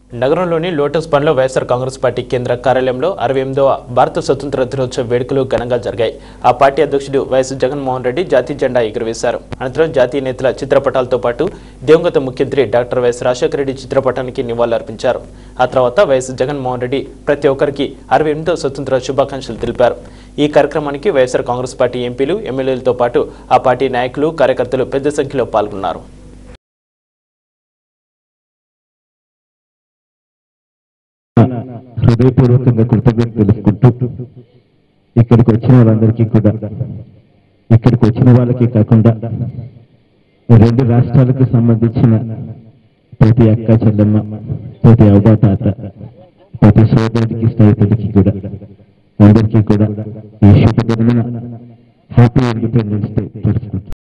నగరంలోని లోటస్ పండ్లో వైఎస్ఆర్ కాంగ్రెస్ పార్టీ కేంద్ర కార్యాలయంలో అరవై ఎనిమిదవ భారత స్వతంత్ర దినోత్సవ వేడుకలు ఘనంగా జరిగాయి ఆ పార్టీ అధ్యక్షుడు వైఎస్ జగన్మోహన్ రెడ్డి జాతీయ జెండా ఎగురవేశారు అనంతరం జాతీయ నేతల చిత్రపటాలతో పాటు దివంగత ముఖ్యమంత్రి డాక్టర్ వైఎస్ రాజశేఖర రెడ్డి చిత్రపటానికి నివాళులర్పించారు ఆ తర్వాత వైఎస్ జగన్మోహన్ రెడ్డి ప్రతి ఒక్కరికి అరవై ఎనిమిదవ స్వతంత్ర శుభాకాంక్షలు తెలిపారు ఈ కార్యక్రమానికి వైఎస్ఆర్ కాంగ్రెస్ పార్టీ ఎంపీలు ఎమ్మెల్యేలతో పాటు ఆ పార్టీ నాయకులు కార్యకర్తలు పెద్ద సంఖ్యలో పాల్గొన్నారు హృదయపూర్వకంగా కృతజ్ఞత తెలుసుకుంటూ ఇక్కడికి వచ్చిన వాళ్ళందరికీ కూడా ఇక్కడికి వచ్చిన వాళ్ళకి కాకుండా రెండు రాష్ట్రాలకు సంబంధించిన ప్రతి అక్క చెల్లెమ్మ ప్రతి అవ్వ తాత ప్రతి సోదరుడికి స్నేహితుడికి కూడా అందరికీ కూడా ఈ శుభదినమున హ్యాపీ ఇండిపెండెన్స్ డే తెలుసుకుంటాం